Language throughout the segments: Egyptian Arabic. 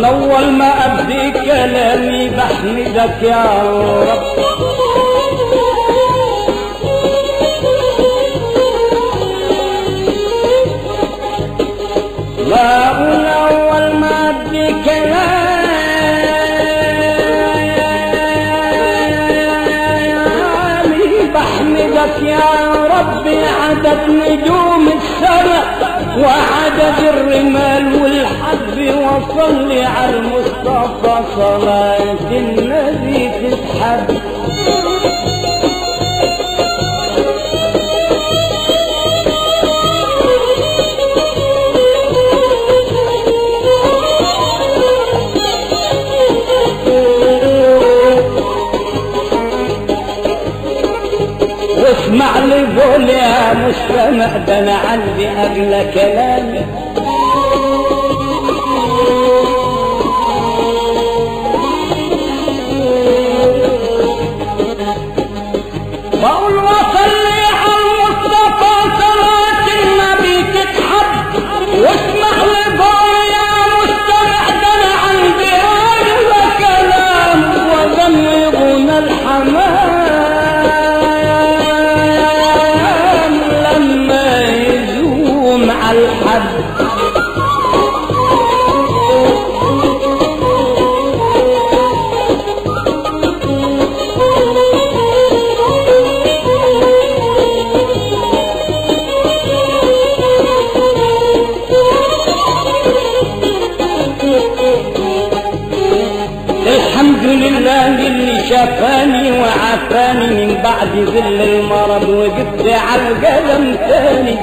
والأول ما أبدي كلامي بحمدك يا رب لا أقول أول ما أبدي كلامي بحمدك يا ربي عدد نجوم السماء وعدد الرمال والحب وصلي على المصطفى صلاة النبي تتحب واسمع لي قول يا مستمع ده انا عندي اغلى كلام بقول وصلي على المصطفى صلاة النبي تتحب واسمع لي قول يا مستمع ده انا عندي اغلى كلام وغني غنى الحمام لما يزوم على الحد الحمد لله اللي شافاني وعافاني من بعد ذل المرض وقفت على القدم تاني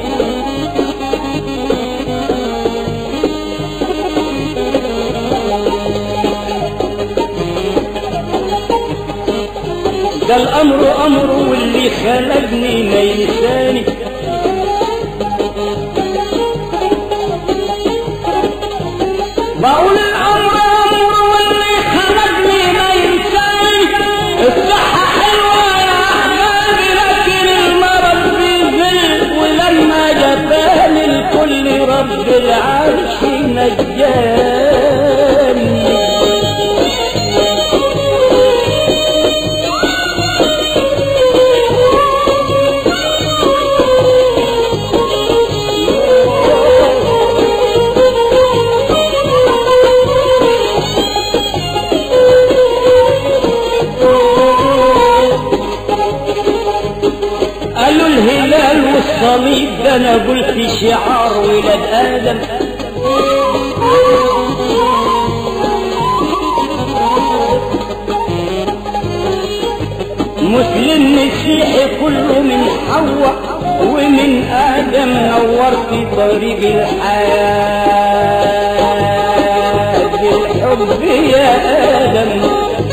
ده الامر امر واللي خلقني ما ينساني بقول الامر امر واللي خلقني ما ينساني الصحة حلوة يا احبابي لكن المرض بيذل ولما جفاني الكل رب العرش نجاني قالوا الهلال والصليب ده انا قلت شعار ولاد ادم مسلم مسيحي كله من حواء ومن ادم نورت طريق الحياه بالحب يا ادم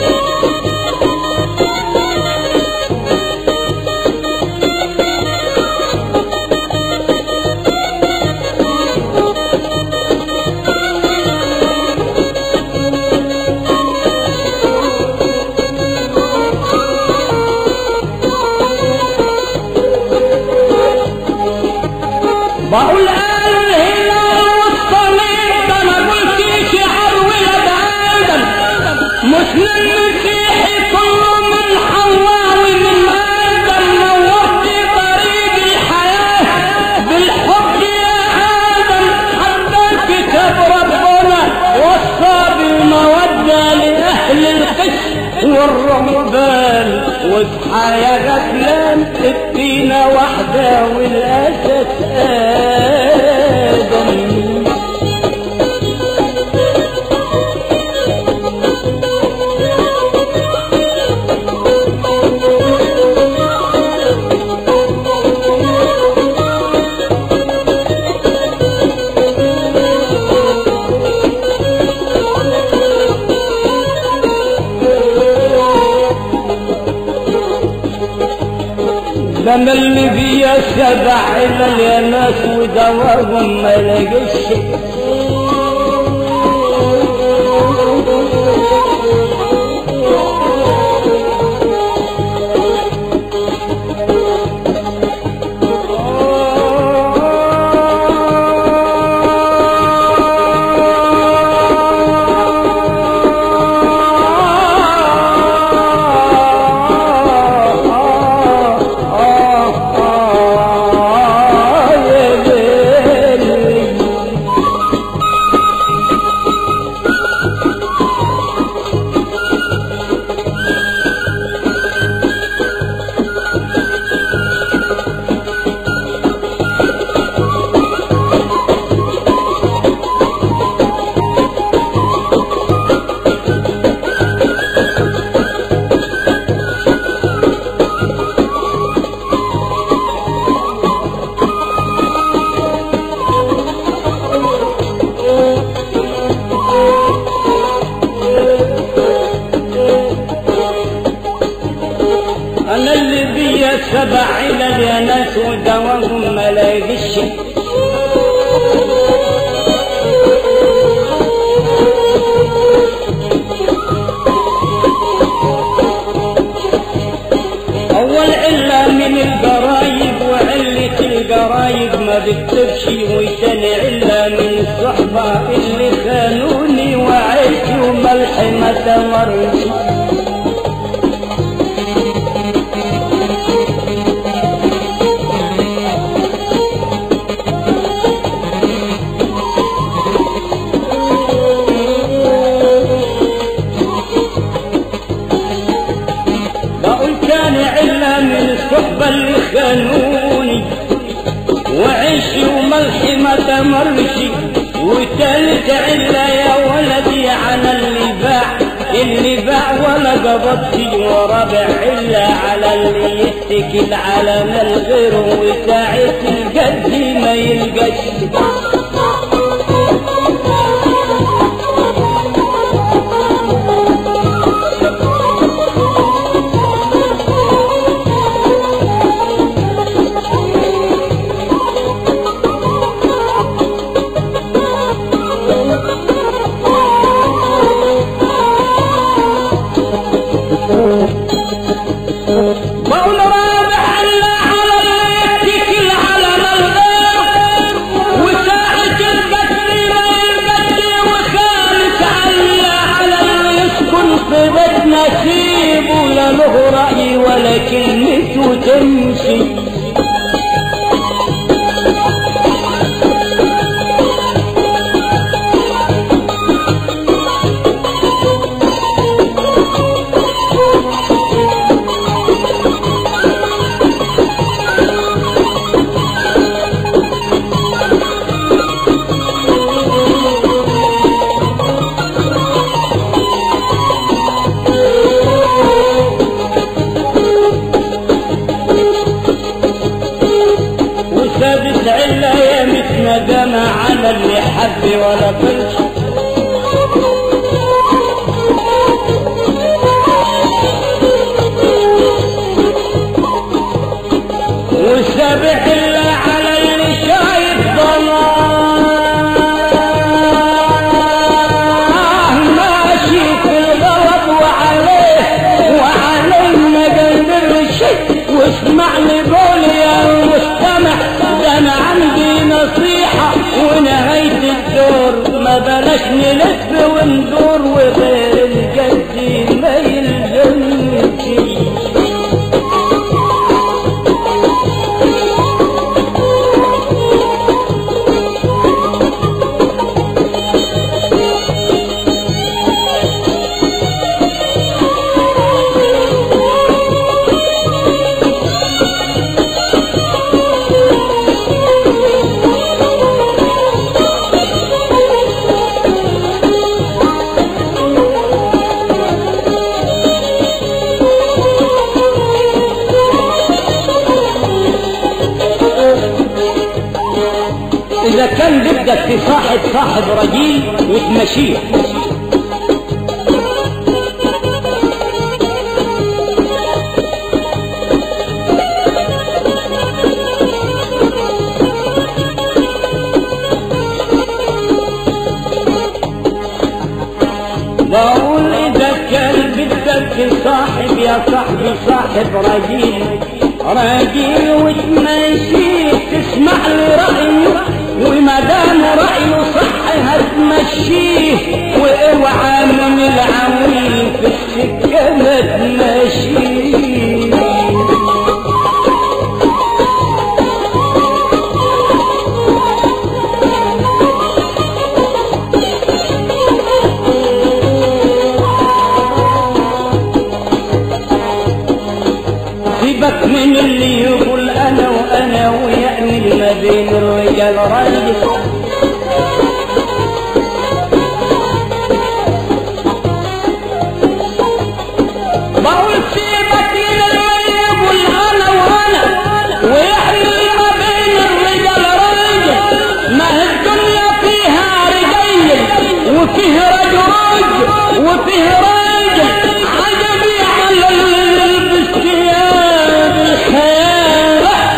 بقول قال الهلال والصليب ده انا قلت شعار ولاد ادم مسلم مسيحي كله من حواء ومن ادم نورت طريق الحياه بالحب يا ادم حتى كتاب ربنا وصى بالموده لاهل القسم والرهبان واصحى يا غفلان الدينا واحدة والأساس آدم ده انا اللي فيا سبع علل يا ناس ودواهم ما لقيش القلب يا ناس ودواهم ما لاقيش أول علة من القرايب وعلة القرايب ما بكتبش وتاني علة من الصحبة اللي خانوني وعيش وملح ما تمرش بقول كان علة من الصحبة اللي خانوني وعيشي وملحي ما تمرش وتالت علة يا ولدي على اللي باع اللي باع ولا قبضتي ورابع علة على اللي يتكل على من الغير وساعة الجد ما يلقاش بقول رابع علة على اللي يتكل على من الغير وساعة القتل ما يلقتل وخامس علة على اللي يسكن في بيت نسيب ولا له رأي ولا كلمته تمشي وثابت علة يا مت ندامة على اللي حب ولا فلش وسابع علة على اللي شايف ضلال ماشي في الغلط وعليه وعليه ما قدر شيء واسمع لي قولي يا مستمع ده انا عندي نصيحة ونهاية الدور ما بلاش نلف وندور وغير الجد ما يلزمش إذا كان بدك تصاحب صاحب رجيل وتمشيه بقول إذا كان بدك تصاحب يا صاحبي صاحب رجيل راجل وتمشيه تسمع لي رأيه وما دام رأيه صح هتمشيه واوعى من العويل في السكة ما تمشيه سيبك من اللي يقول انا وانا ويعمل ما بين الرجال راجل بقول سيبك من اللي يقول انا وانا ويعمل ما بين الرجال راجل ما هي الدنيا فيها رجال وفيه رجل وفيه راجل عجبي على اللي يلبس ثياب الخير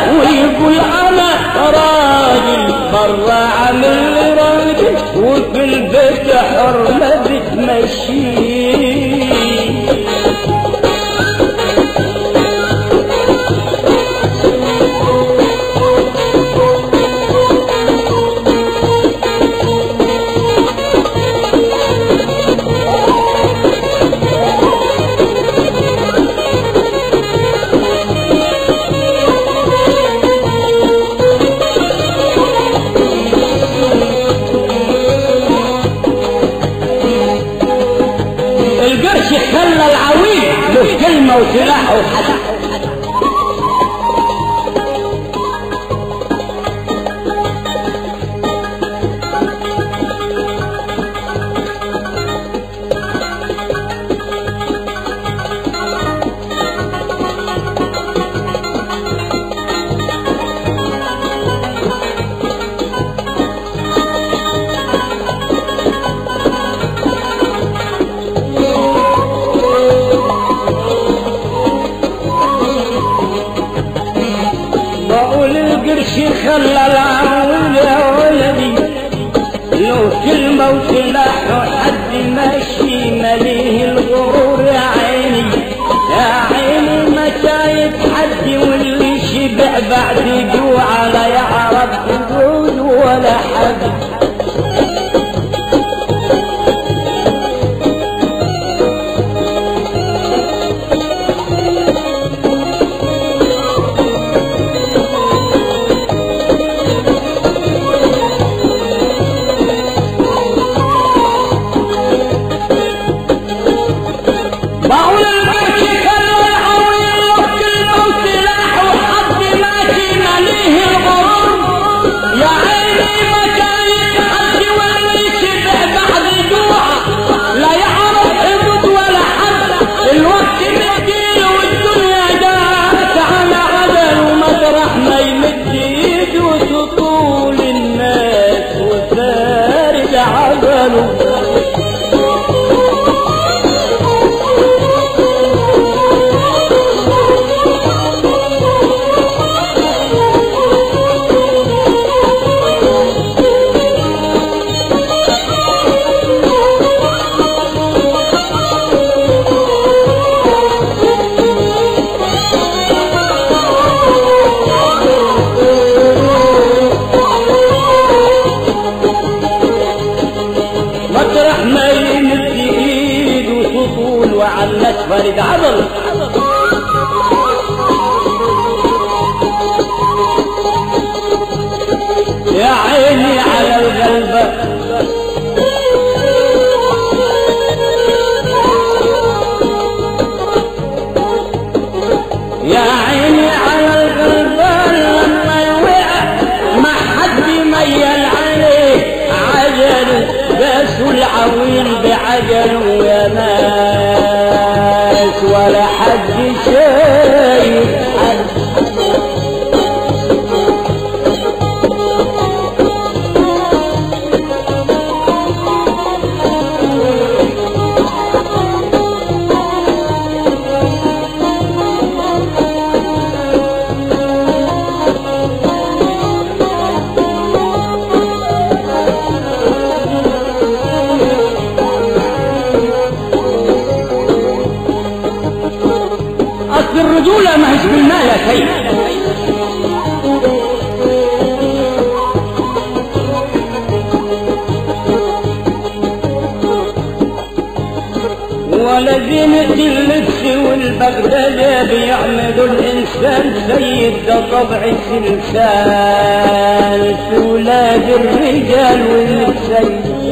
والشي خلى العون يا ولدي لو كلمة وسلاح وحد ماشي مليه الغرور يا عيني يا عيني ما شايف حد واللي شبع بعد جوع لا يعرف حدود ولا حد معقول الماشي خلى العويل وكلمة وسلاح وحد ماشي مليه الغرور يا عيني ما شايف حد واللي شبع بعد جوع لا يعرف حدود ولا حد الوقت مدين والدنيا جات على عدل ومطرح ما يمد ايده تطول الناس وفارد عدله مطرح ما يمد ايده تطول وعلى الاسفل عضل يا عيني على الغلبة يا عيني على الغلبان لما يوقع ما حد ميل عليه عجل باسوا العويل بعجل يا ناس ولا حد شايف حد أصل الرجولة ما هيش بالمال يا سيد ولا زينة اللبس والبغداد بيعملوا الإنسان سيد ده طبع سلسال في ولاد الرجال والسيد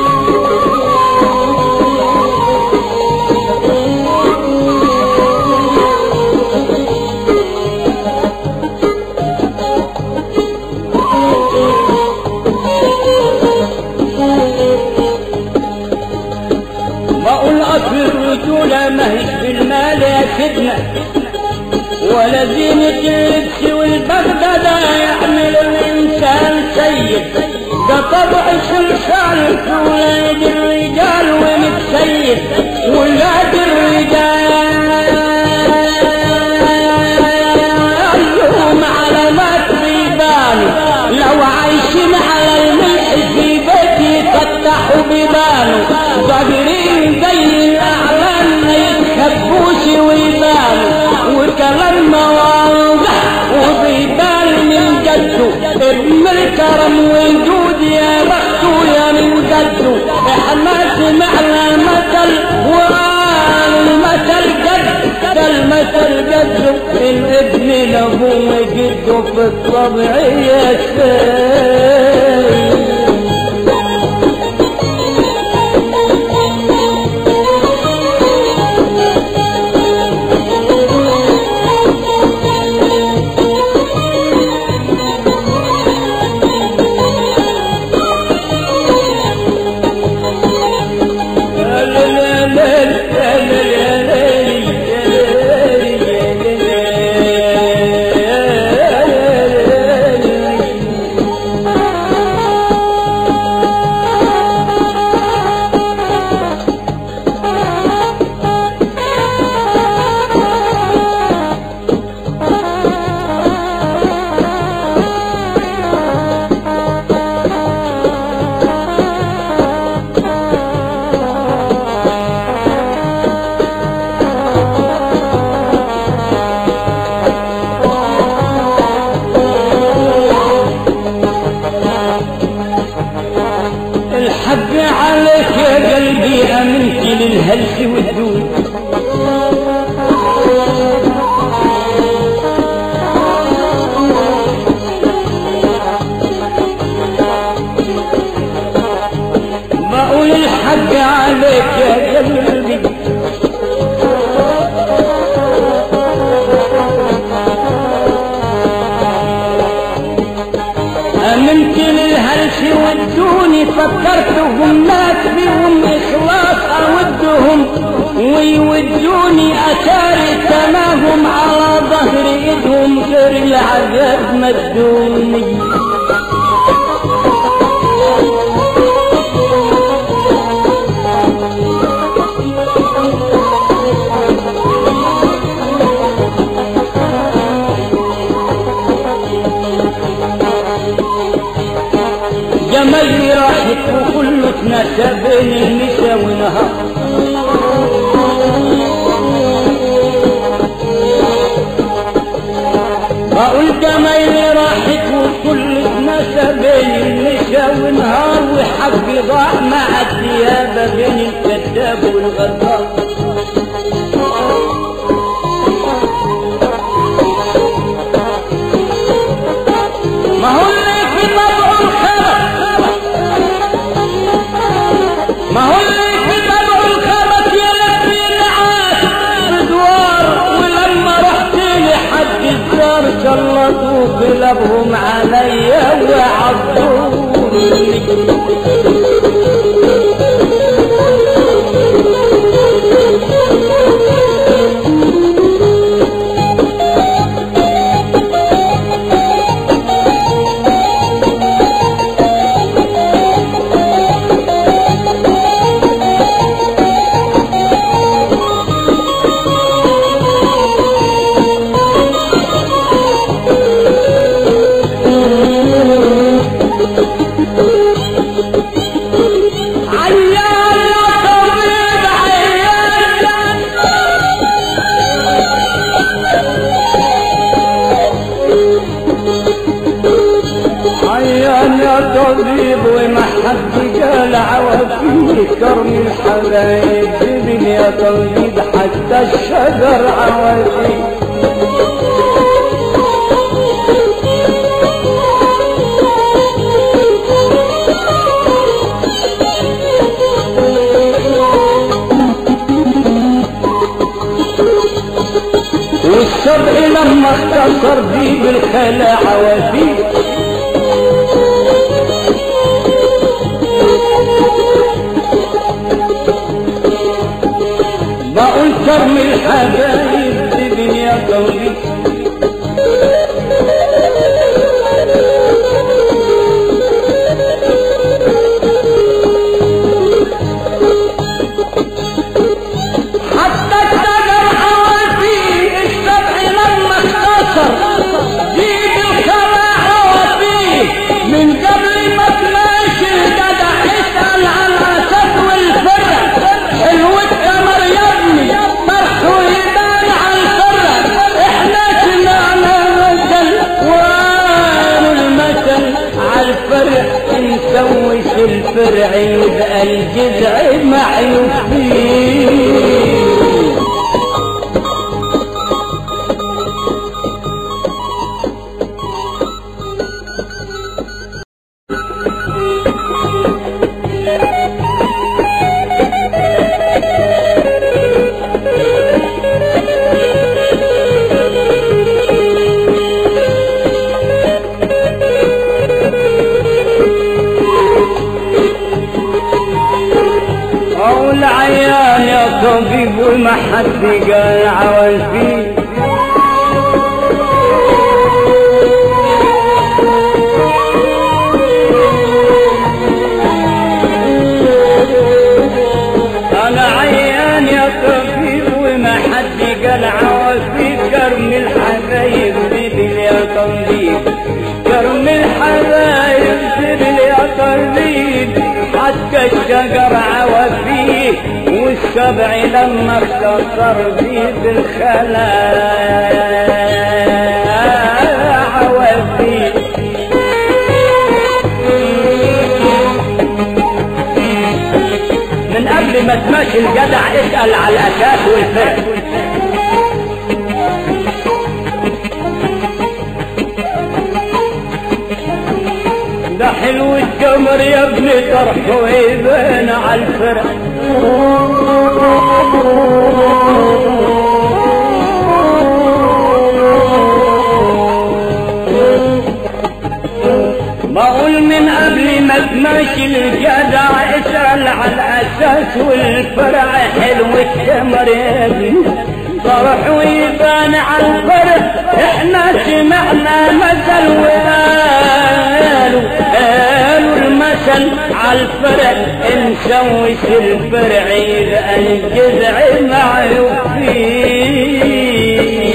بقول أصل الرجولة ما هيش بالمال يا سيدنا ولا زينة اللبس والبغدادة يعمل الإنسان سيد ده طبع سلسال في ولاد الرجال ومتسيد ولاد الرجال لهم علامات بيبانوا لو عايشين على الملح في بيتي فتحوا بيبانوا ظاهرين زي الأعلام ما يتخبوش ويبانوا وكلام واضح وبيبان من جده ابن الكرم والجود يا بخته يا من جده احنا سمعنا مثل وقال المثل جد ده المثل جده الابن لابوه جده في الطبع يا سيد الهلس والدود بقول الحق عليك يا قلبي امنت للهلس ودوني فكرتهم ناس بهم اخلاص اودهم ويودوني اتاري تماهم على ظهر ايدهم غير العذاب مدوني جمالي راحت وكله اتنسى بين النسا ونهار بقول جمالي راحت وكل اتنسى بين النسا ونهار وحقي ضاع مع الديابة بين الكذاب والغدار ما هو اللي في طبعه الخبث ما هو اللي في طبعه الخبث يلفي العاش بدوار ولما رحت لحد الدار سلطوا كلابهم عليا وعضوني عيان يا طبيب عيان عيان يا طبيب وما حد قال عوافي كرم الحبايب جبن يا طبيب حتى الشجر عوافي والسبع لما اختصر بي بالخلا عوافي بقول كرم الحبايب جبن يا طبيب حتى الشجر عوافي السبع لما اختصر جيب الخلا عوافي من قبل ما تماشي الجدع اسأل عن الاسد والفرع حلو التمر يا ابني فرحه يبان على الفرع احنا سمعنا مثل وقالوا المثل على الفرع نسوس الفرع يبقى الجذع معيوب فيه أو العيان يا طبيب وما حد قال عوال فيه أنا عيان يا طبيب وما حد قال عوال فيه كرم الحبايب زبل يا طبيب كرم الحبايب زبل يا طبيب حتى الشجر عوافيه والسبع لما اختصر فيه بالخلا عوافيه من قبل ما تمشي الجدع اسأل على الأساس والفرق ده حلو التمر يا ابني طرحه يبان على الفرق بقول من قبل ما تمشي الجدع اسأل على الأساس والفرع حلو التمر يا ابني طرح ويبان على الفرع احنا سمعنا مثل وقالوا قالوا المثل على الفرع نسوس الفرع يبقى الجذع معروف فيه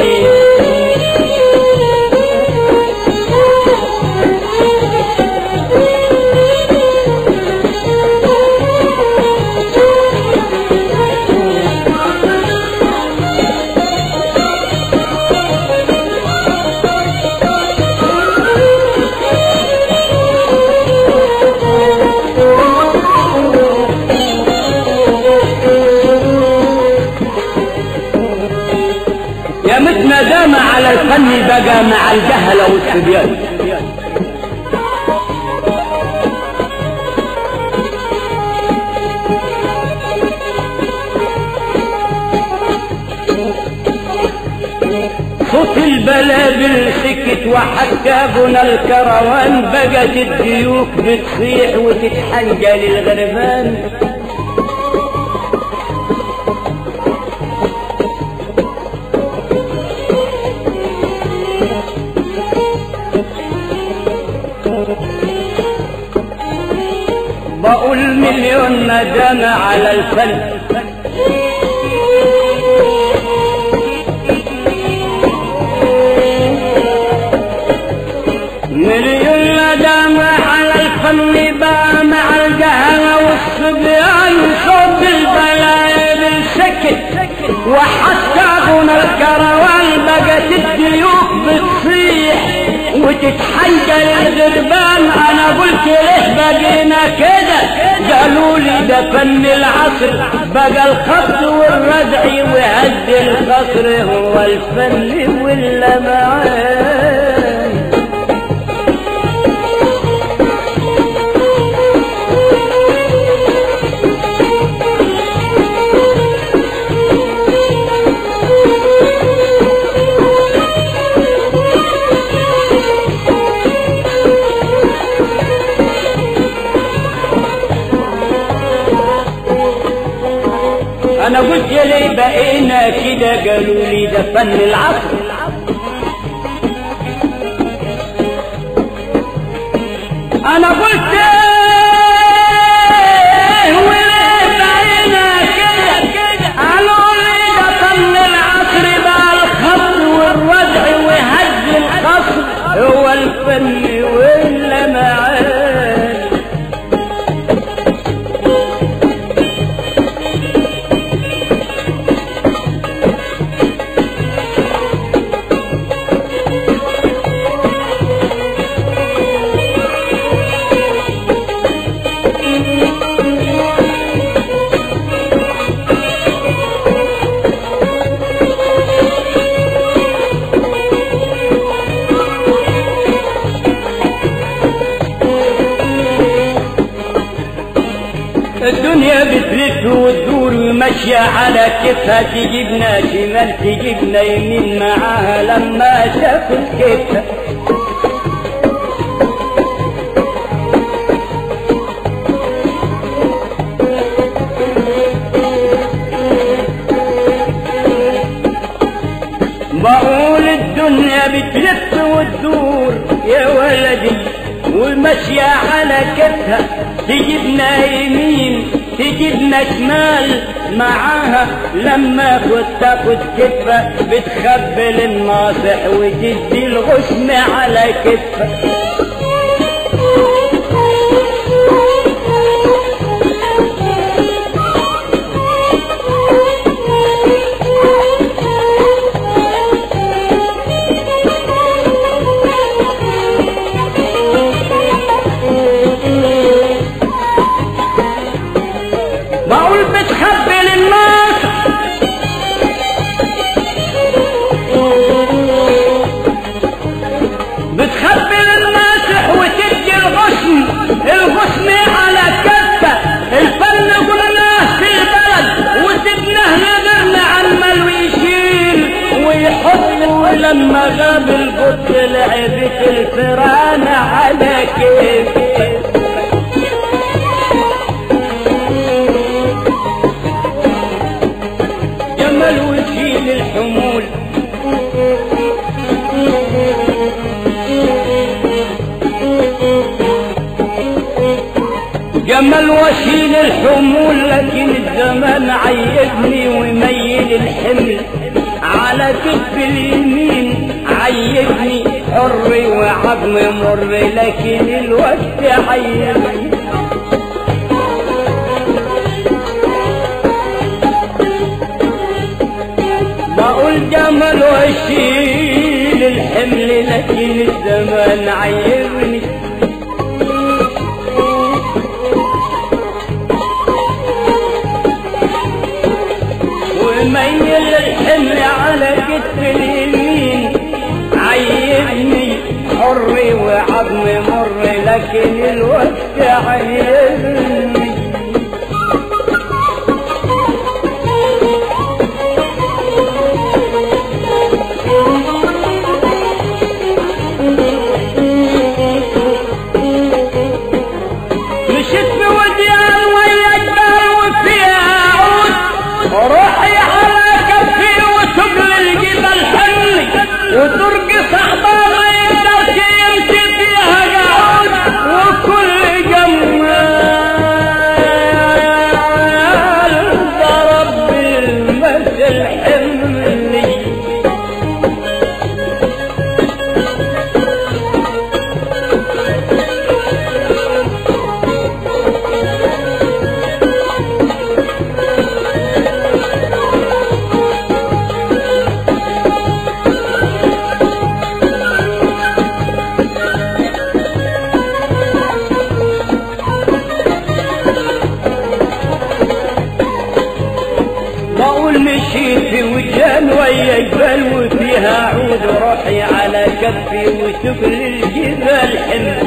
يا متنا دام على الفن بقى مع الجهلة والصبيان صوت البلابل سكت وحكابنا الكروان بقت الديوك بتصيح وتتحنجل الغربان بقول مليون ندامة على الفن مليون ندامة على الفن بقى مع الجهل والصبيان صوت البلايا بالسكت وحتى هنا الكروان بقت الديوك بتصيح وتتحنجل الغربان انا قلت ليه بقينا كده قالوا لي ده فن العصر بقى الخط والردع وهز القصر هو الفن واللمعان انا قلت ليه بقينا كده قالوا لي ده فن العصر انا قلت إيه وليه بقينا كده قالوا لي ده فن العصر بقى الخط والردع وهز القصر هو الفن واللمعان الدنيا بتلف وتدور وماشية على كيفها تجيبنا شمال تجيبنا يمين معاها لما تاكل كيفها بقول الدنيا بتلف وتدور يا ولدي والماشية على كتها تجيبنا يمين تجيبنا شمال معاها لما كنت تاخد كتفة بتخبل الناصح وتدي الغصن على كتفة بقول بتخبل لما غاب القط لعبت الفران على كيف جمل ويشيل الحمول جمل وشيل الحمول لكن الزمان عيبني وميل الحمل على كتف اليمين عيبني حر وعظم مر لكن الوقت عيبني بقول جمل واشيل الحمل لكن الزمان عيبني وميل الحمل على كتف اليمين عيبني حر وعظم مر لكن الوقت عيبني مشيت بوديان ويا جبال وفيها عود روحي على كفي وتبل الجبل حني وترقص احضان يقدر يمشي فيها قعود وكل جمال ضرب بالمثل حملي بقول مشيت في وجهان ويا جبال وفيها عود روحي على كفي وتبل الجبال حمل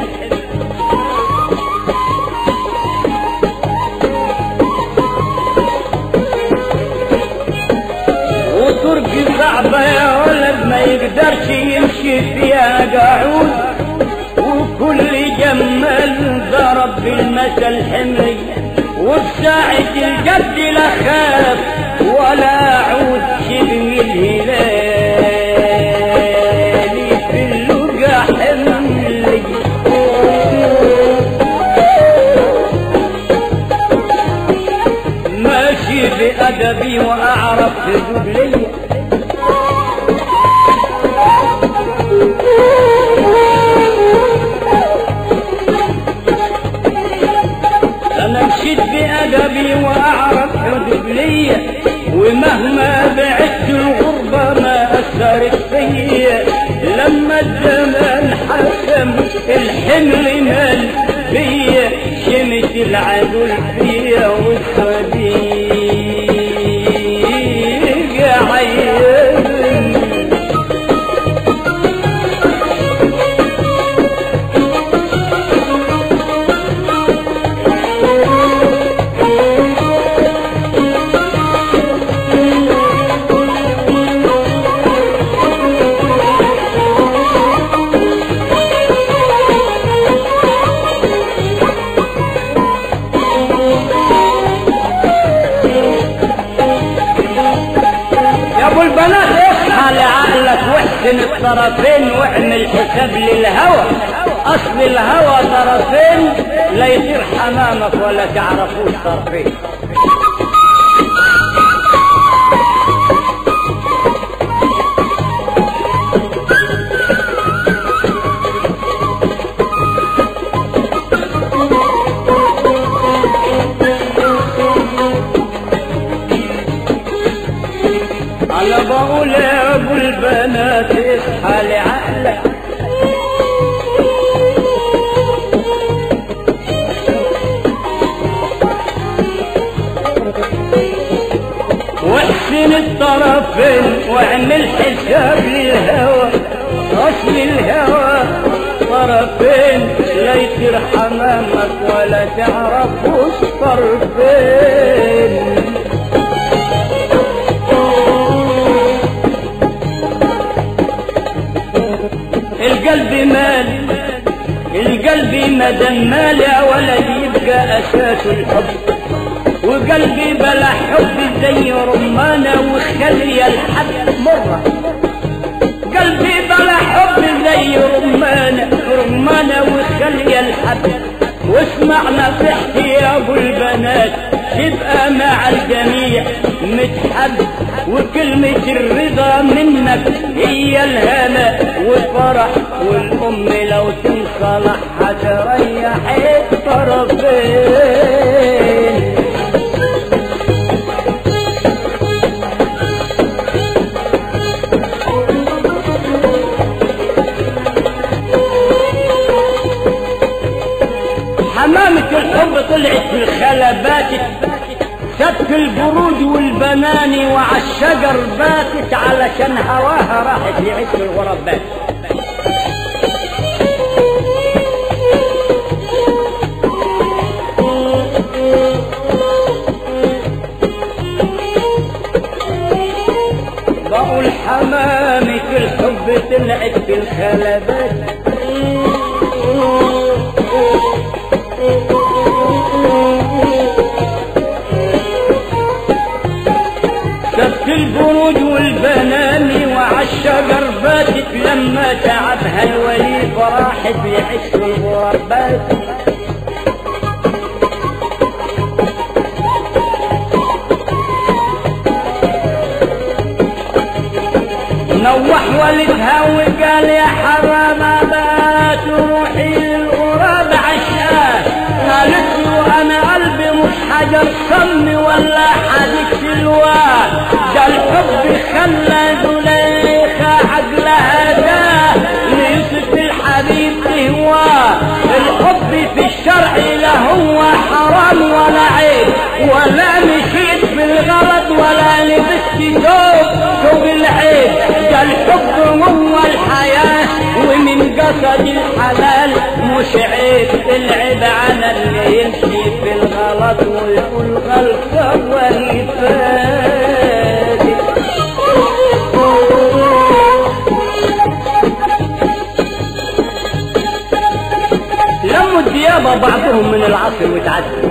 وطرق صعبة يا ولد ما يقدرش يمشي فيها قاعود وكل جمال ضرب بالمثل حملي وبساعة الجد لا خاف ولا عود شبه الهلال في اللقا حملي ماشي بأدبي وأعرف جبلي أنا مشيت بأدبي وأعرف حدود ليا ومهما بعدت الغربة ما أثرت فيا لما الزمان حكم الحمل مال فيا شمت العدل فيا والصديق عيني يا ابو البنات اصحى لعقلك واحسن الطرفين واعمل حساب للهوى اصل الهوى طرفين لا يطير حمامك ولا تعرفوش طرفين انا بقول يا ابو البنات اصحى لعقلك واحسن الطرفين واعمل حساب للهوى اصل الهوى طرفين لا يصير حمامك ولا تعرفوش طرفين وقلبي مدام مالي ولد يبقى اساس الحب وقلبي بلا حب زي رمانة وخلي الحب مرة قلبي بلا حب زي رمانة رمانة وخلي الحب واسمع نصيحتي يا ابو البنات تبقى مع الجميع متحب وكلمة الرضا منك هي الهنا والفرح والأم لو تنصلح هتريح الطرفين حمامة الحب طلعت في الخلبات سبت البرود والبناني وعلى الشجر باتت علشان هواها راحت لعش الغربات بقول حمامة الحب طلعت في الخلبات سبت البرود والبناني وعلى الشجر باتت لما تعبها الولي فراحت لعش الغربات نوح والدها وقال يا حرام ما تروحي الغراب عشان قالت له انا قلبي مش حجر صم ولا حديد سلوان ده الحب خلى زليخة عقلها ده ليوسف الحبيب تهواه الحب في الشرع لا هو حرام ولا عيب ولا مشيت في الغلط ولا لبست ثوب ثوب العيب ده الحب هو الحياة ومن قصد الحلال مش عيب العيب على اللي يمشي في الغلط ويقول غلطة والفاتح لموا الديابة بعضهم من العصر وتعدوا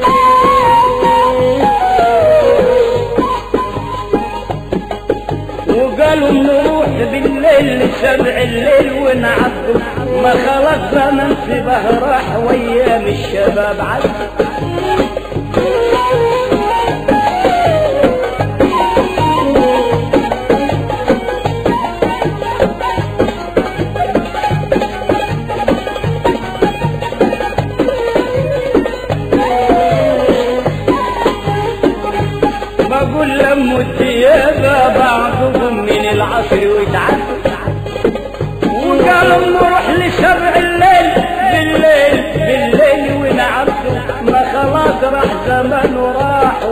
وقالوا نروح بالليل لسبع الليل ونعدوا ما خلصنا منصبه راح وايام الشباب عدوا بقول لموا الديابة بعضهم من العصر وتعدوا وقالوا نروح لسبع الليل بالليل بالليل ونعدوا ما خلاص راح زمان وراح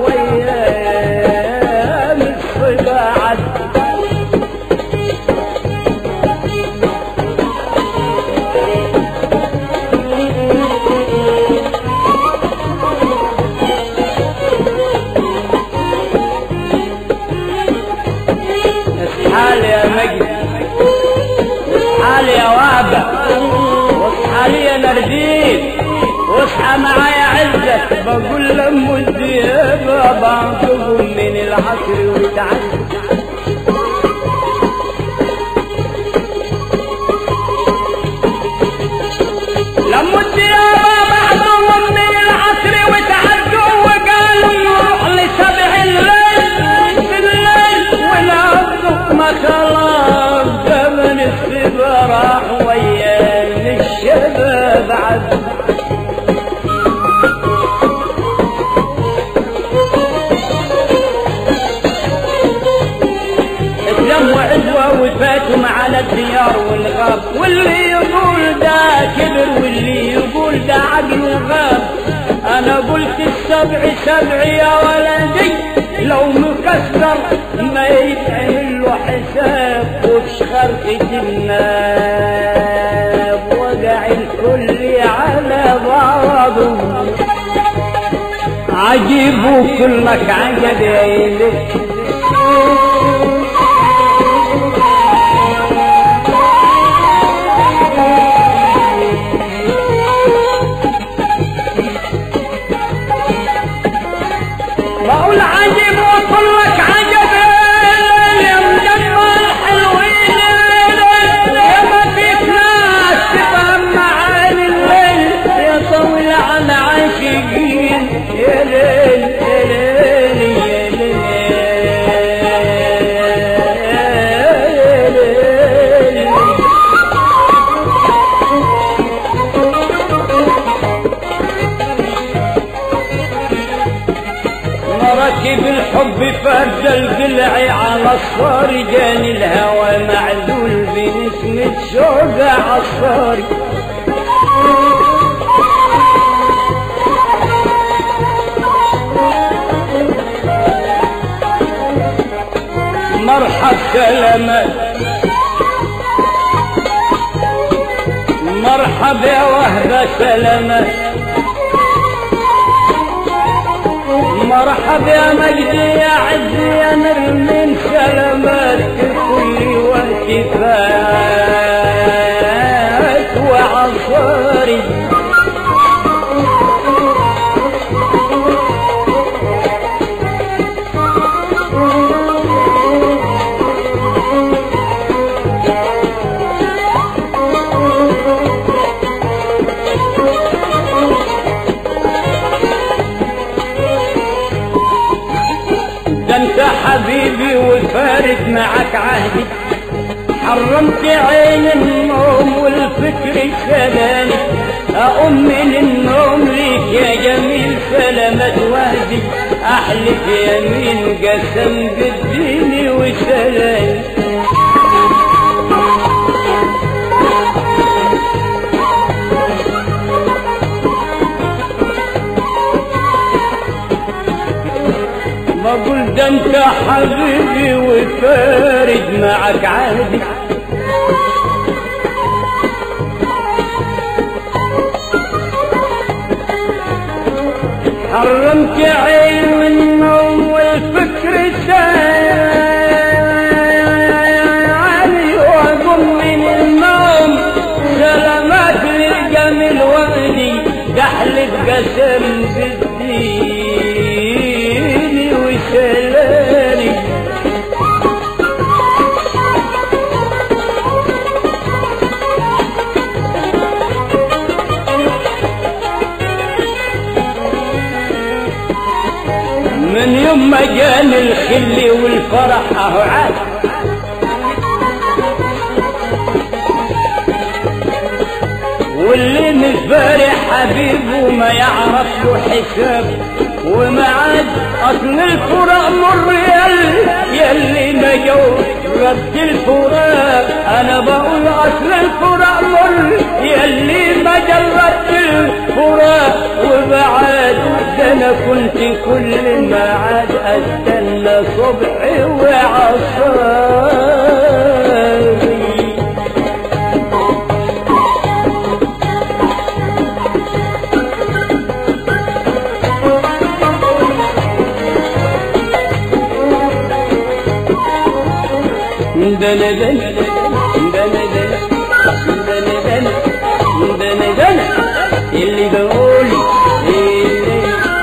ويام الصبا عدوا اصحى يا مجد اصحى يا وابع واصحى لي يا نرجيس واصحى معايا عزك بقول لهم الديابة بعضهم من العصر وتعدوا لما الديابة بعضهم من العصر وتعدوا وقالوا نروح لسبع الليل بالليل ونعبدوا ما خلاص زمن الصبا راح ويا الشباب عدوا اتلموا عدوى وفاتوا على الديار والغاب واللي يقول ده كبر واللي يقول ده عقل وغاب انا قلت السبع سبع يا ولدي لو مكسر ما يتعمل له حساب وفش خرقة الناب وقع الكل على بعضه عجيب وكلك عجب يا إلهي مراكب الحب فرد القلع على الصار جاني الهوى معزول بنسمة شوق عصاري مرحب سلامات مرحب يا وهبة سلامات مرحب يا مجدي يا عزي يا نر من سلامات كل وقت فات وعصاري ده انت حبيبي وفارق معك عهدي حرمت عين النوم والفكر سلامي أقوم من النوم ليك يا جميل سلامة وهدي أحلف يمين قسم بالدين وسلامي بقول ده انت حبيبي وفارد معك عهدي حرمت عين النوم والفكر سايعني واقوم من النوم سلامات للجميل وغدي دحلف قسم بالدين وسلامي من يوم ما جاني الخل والفرح اهو عاد واللي مفارح حبيبه ما يعرف له حساب وما عاد اصل الفراق مر يل يلي ما جو رد الفراق انا بقول اصل الفراق مر يلي ما جربت الفراق وبعد ده انا كنت كل ما عاد استنى صبحي وعصاري دنا دنا دنا دنا دنا دنا دنا دنا اللي بقولي اللي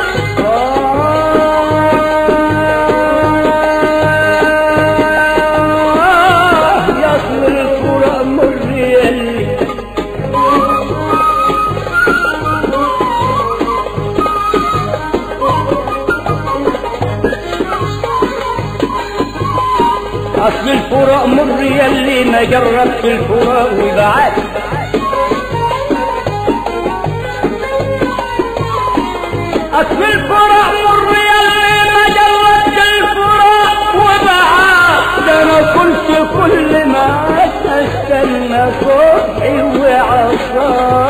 آه يصل الفرق مر يلي اصل الفراق مر يلي ما جربت الفراق وبعد اصل الفراق مر يلي ما جربت الفراق وبعد ده انا كنت كل ما استنى صبحي وعصاري